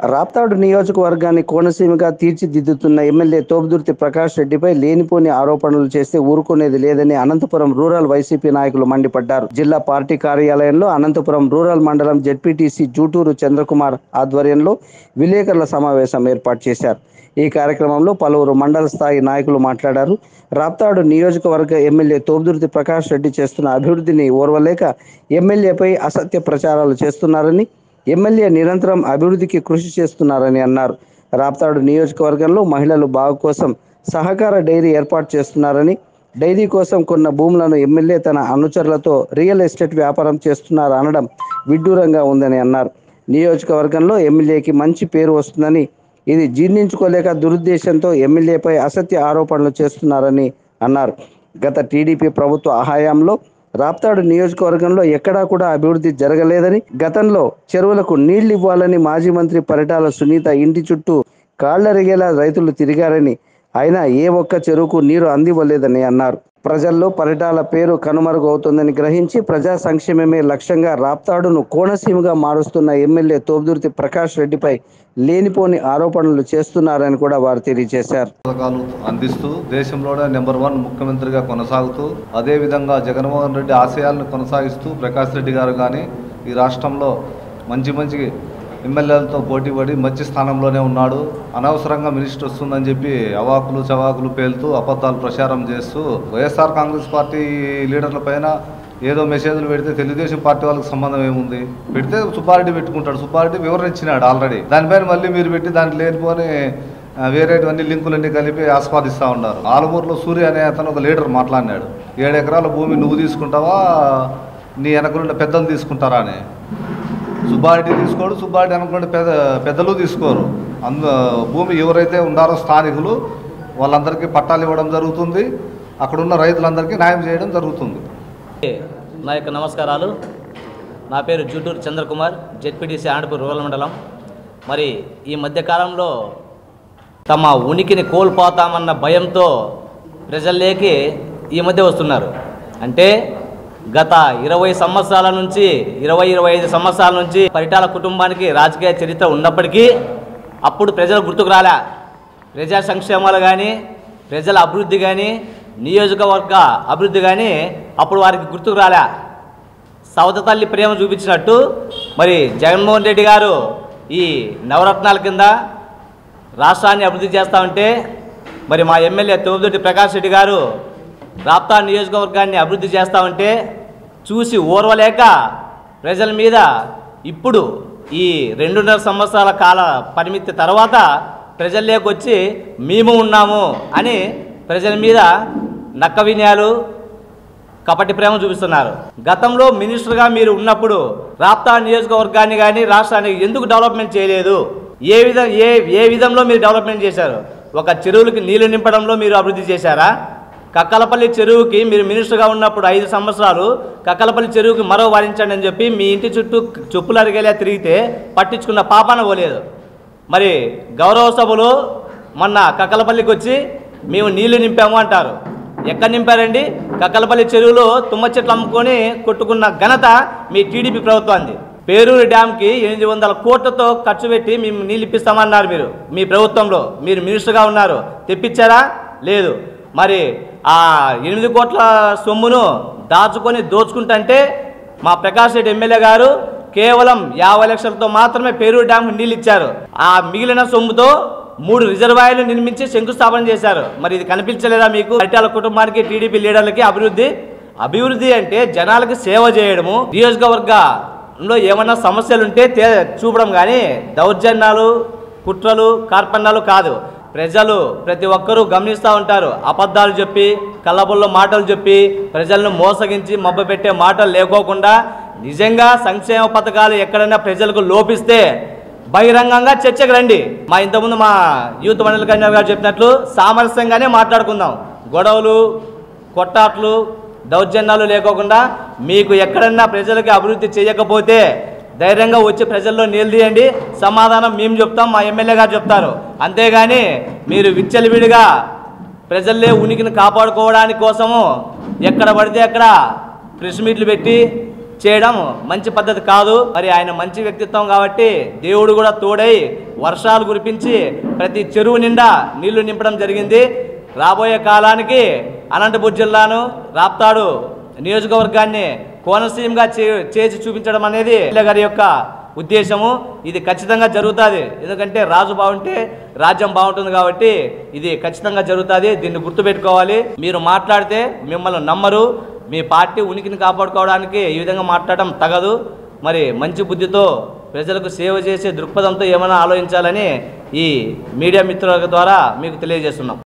రాప్తాడు నియోజకవర్గాన్ని కోనసీమగా తీర్చిదిద్దుతున్న ఎమ్మెల్యే తోపుదుర్తి ప్రకాష్ రెడ్డిపై లేనిపోని ఆరోపణలు చేస్తే ఊరుకునేది లేదని అనంతపురం రూరల్ వైసీపీ నాయకులు మండిపడ్డారు జిల్లా పార్టీ కార్యాలయంలో అనంతపురం రూరల్ మండలం జెడ్పీటీసీ జూటూరు చంద్రకుమార్ ఆధ్వర్యంలో విలేకరుల సమావేశం ఏర్పాటు చేశారు ఈ కార్యక్రమంలో పలువురు మండల స్థాయి నాయకులు మాట్లాడారు రాప్తాడు నియోజకవర్గ ఎమ్మెల్యే తోపుదుర్తి ప్రకాష్ రెడ్డి చేస్తున్న అభివృద్ధిని ఓర్వలేక ఎమ్మెల్యేపై అసత్య ప్రచారాలు చేస్తున్నారని ఎమ్మెల్యే నిరంతరం అభివృద్ధికి కృషి చేస్తున్నారని అన్నారు రాప్తాడు నియోజకవర్గంలో మహిళలు బాగు కోసం సహకార డైరీ ఏర్పాటు చేస్తున్నారని డైరీ కోసం కొన్న భూములను ఎమ్మెల్యే తన అనుచరులతో రియల్ ఎస్టేట్ వ్యాపారం చేస్తున్నారు అనడం విడ్డూరంగా ఉందని అన్నారు నియోజకవర్గంలో ఎమ్మెల్యేకి మంచి పేరు వస్తుందని ఇది జీర్ణించుకోలేక దురుద్దేశంతో ఎమ్మెల్యేపై అసత్య ఆరోపణలు చేస్తున్నారని అన్నారు గత టీడీపీ ప్రభుత్వ హయాంలో రాప్తాడు నియోజకవర్గంలో ఎక్కడా కూడా అభివృద్ధి జరగలేదని గతంలో చెరువులకు నీళ్లు ఇవ్వాలని మాజీ మంత్రి పరిటాల సునీత ఇంటి చుట్టూ కాళ్లరిగేలా రైతులు తిరిగారని అయినా ఏ ఒక్క చెరువుకు నీరు అందివ్వలేదని అన్నారు ప్రజల్లో పరిటాల పేరు కనుమరుగవుతుందని గ్రహించి ప్రజా సంక్షేమమే లక్ష్యంగా రాప్తాడును కోనసీమగా మారుస్తున్న ఎమ్మెల్యే తోపుదుర్తి ప్రకాష్ రెడ్డిపై లేనిపోని ఆరోపణలు చేస్తున్నారని కూడా వారు తెలియజేశారు పథకాలు అందిస్తూ దేశంలోనే నెంబర్ వన్ ముఖ్యమంత్రిగా కొనసాగుతూ అదేవిధంగా జగన్మోహన్ రెడ్డి ఆశయాలను కొనసాగిస్తూ ప్రకాష్ రెడ్డి గారు కానీ ఈ రాష్ట్రంలో మంచి మంచి ఎమ్మెల్యేలతో పోటీపడి మంచి స్థానంలోనే ఉన్నాడు అనవసరంగా మినిస్టర్ వస్తుందని చెప్పి అవాకులు చవాకులు పేలుతూ అబద్ధాలు ప్రచారం చేస్తూ వైఎస్ఆర్ కాంగ్రెస్ పార్టీ లీడర్ల పైన ఏదో మెసేజ్లు పెడితే తెలుగుదేశం పార్టీ వాళ్ళకి సంబంధం ఏముంది పెడితే సుబ్బారెడ్డి పెట్టుకుంటాడు సుబ్బారెడ్డి వివరణ ఇచ్చినాడు ఆల్రెడీ దానిపైన మళ్ళీ మీరు పెట్టి దాంట్లో లేనిపోని ఆ, వేరేటివన్నీ లింకులన్నీ కలిపి ఆస్వాదిస్తూ ఉన్నారు ఆలమూరులో సూర్య అనే అతను ఒక లీడర్ మాట్లాడినాడు ఏడు ఎకరాల భూమి నువ్వు తీసుకుంటావా నీ వెనకలుండే పెద్దలు తీసుకుంటారా అని సుబ్బారెడ్డి తీసుకోడు సుబ్బారెడ్డి అనుకుంటే పెద్ద పెద్దలు తీసుకోరు అందు భూమి ఎవరైతే ఉన్నారో స్థానికులు వాళ్ళందరికీ పట్టాలు ఇవ్వడం జరుగుతుంది అక్కడున్న రైతులందరికీ న్యాయం చేయడం జరుగుతుంది నా యొక్క నమస్కారాలు నా పేరు జూటూరు చంద్రకుమార్ జెడ్పీటీసీ ఆండపూర్ రూరల్ మండలం మరి ఈ మధ్యకాలంలో తమ ఉనికిని కోల్పోతామన్న భయంతో ప్రజల్లోకి ఈ మధ్య వస్తున్నారు అంటే గత ఇరవై సంవత్సరాల నుంచి ఇరవై ఇరవై ఐదు సంవత్సరాల నుంచి పరిటాల కుటుంబానికి రాజకీయ చరిత్ర ఉన్నప్పటికీ అప్పుడు ప్రజలు గుర్తుకు రాలే ప్రజా సంక్షేమాలు కానీ ప్రజల అభివృద్ధి కానీ నియోజకవర్గ అభివృద్ధి కానీ అప్పుడు వారికి గుర్తుకు రాలే సవత తల్లి ప్రేమ చూపించినట్టు మరి జగన్మోహన్ రెడ్డి గారు ఈ నవరత్నాల కింద రాష్ట్రాన్ని అభివృద్ధి చేస్తా ఉంటే మరి మా ఎమ్మెల్యే తోమిదొడ్డి ప్రకాష్ రెడ్డి గారు రాప్తా నియోజకవర్గాన్ని అభివృద్ధి చేస్తా ఉంటే చూసి ఓర్వలేక ప్రజల మీద ఇప్పుడు ఈ రెండున్నర సంవత్సరాల కాల పరిమితి తర్వాత ప్రజల్లోకి వచ్చి మేము ఉన్నాము అని ప్రజల మీద నక్క వినయాలు కపటి ప్రేమ చూపిస్తున్నారు గతంలో మినిస్టర్గా మీరు ఉన్నప్పుడు రాప్తా నియోజకవర్గాన్ని కానీ రాష్ట్రాన్ని ఎందుకు డెవలప్మెంట్ చేయలేదు ఏ విధం ఏ ఏ విధంలో మీరు డెవలప్మెంట్ చేశారు ఒక చెరువులకి నీళ్లు నింపడంలో మీరు అభివృద్ధి చేశారా కక్కలపల్లి చెరువుకి మీరు మినిస్టర్గా ఉన్నప్పుడు ఐదు సంవత్సరాలు కక్కలపల్లి చెరువుకి మరో వారించండి అని చెప్పి మీ ఇంటి చుట్టూ చెప్పులు అరిగేలా తిరిగితే పట్టించుకున్న పాపాన పోలేదు మరి గౌరవ సభలో మొన్న కక్కలపల్లికి వచ్చి మేము నీళ్లు నింపాము అంటారు ఎక్కడ నింపారండి కక్కలపల్లి చెరువులో తుమ్మ చెట్లు అమ్ముకొని కొట్టుకున్న ఘనత మీ టీడీపీ ప్రభుత్వాన్ని పేరూరు డ్యాంకి ఎనిమిది వందల కోట్లతో ఖర్చు పెట్టి మేము నీళ్ళు ఇప్పిస్తామన్నారు మీరు మీ ప్రభుత్వంలో మీరు మినిస్టర్గా ఉన్నారు తెప్పించారా లేదు మరి ఆ ఎనిమిది కోట్ల సొమ్మును దాచుకొని దోచుకుంటుంటే మా ప్రకాష్ రెడ్డి ఎమ్మెల్యే గారు కేవలం యాభై లక్షలతో మాత్రమే పేరూరు డ్యాంకు నీళ్ళు ఇచ్చారు ఆ మిగిలిన సొమ్ముతో మూడు రిజర్వాయర్లు నిర్మించి శంకుస్థాపన చేశారు మరి ఇది కనిపించలేదా మీకు పరిటాల కుటుంబానికి టీడీపీ లీడర్లకి అభివృద్ధి అభివృద్ధి అంటే జనాలకి సేవ చేయడము నియోజకవర్గంలో ఏమన్నా సమస్యలు ఉంటే తే చూపడం కానీ దౌర్జన్యాలు కుట్రలు కార్పణ్యాలు కాదు ప్రజలు ప్రతి ఒక్కరూ గమనిస్తూ ఉంటారు అబద్ధాలు చెప్పి కళ్ళబుల్లో మాటలు చెప్పి ప్రజలను మోసగించి మబ్బపెట్టే మాటలు లేకోకుండా నిజంగా సంక్షేమ పథకాలు ఎక్కడైనా ప్రజలకు లోపిస్తే బహిరంగంగా చర్చకు రండి మా ఇంతకుముందు మా యూత్ మండలి కన్వీనర్ గారు చెప్పినట్లు సామరస్యంగానే మాట్లాడుకుందాం గొడవలు కొట్టాట్లు దౌర్జన్యాలు లేకోకుండా మీకు ఎక్కడన్నా ప్రజలకి అభివృద్ధి చేయకపోతే ధైర్యంగా వచ్చి ప్రజల్లో నిలదీయండి సమాధానం మేము చెప్తాం మా ఎమ్మెల్యే గారు చెప్తారు అంతేగాని మీరు విచ్చలవిడిగా ప్రజల్లే ఉనికిని కాపాడుకోవడానికి కోసము ఎక్కడ పడితే అక్కడ ప్రెస్ మీట్లు పెట్టి చేయడం మంచి పద్ధతి కాదు మరి ఆయన మంచి వ్యక్తిత్వం కాబట్టి దేవుడు కూడా తోడై వర్షాలు కురిపించి ప్రతి చెరువు నిండా నీళ్లు నింపడం జరిగింది రాబోయే కాలానికి అనంతపురం జిల్లాను రాప్తాడు నియోజకవర్గాన్ని కోనసీమగా చే చేసి చూపించడం అనేది ఎమ్మెల్యే గారి యొక్క ఉద్దేశము ఇది ఖచ్చితంగా జరుగుతుంది ఎందుకంటే రాజు బాగుంటే రాజ్యం బాగుంటుంది కాబట్టి ఇది ఖచ్చితంగా జరుగుతుంది దీన్ని గుర్తుపెట్టుకోవాలి మీరు మాట్లాడితే మిమ్మల్ని నమ్మరు మీ పార్టీ ఉనికిని కాపాడుకోవడానికి ఈ విధంగా మాట్లాడటం తగదు మరి మంచి బుద్ధితో ప్రజలకు సేవ చేసే దృక్పథంతో ఏమైనా ఆలోచించాలని ఈ మీడియా మిత్రుల ద్వారా మీకు తెలియజేస్తున్నాం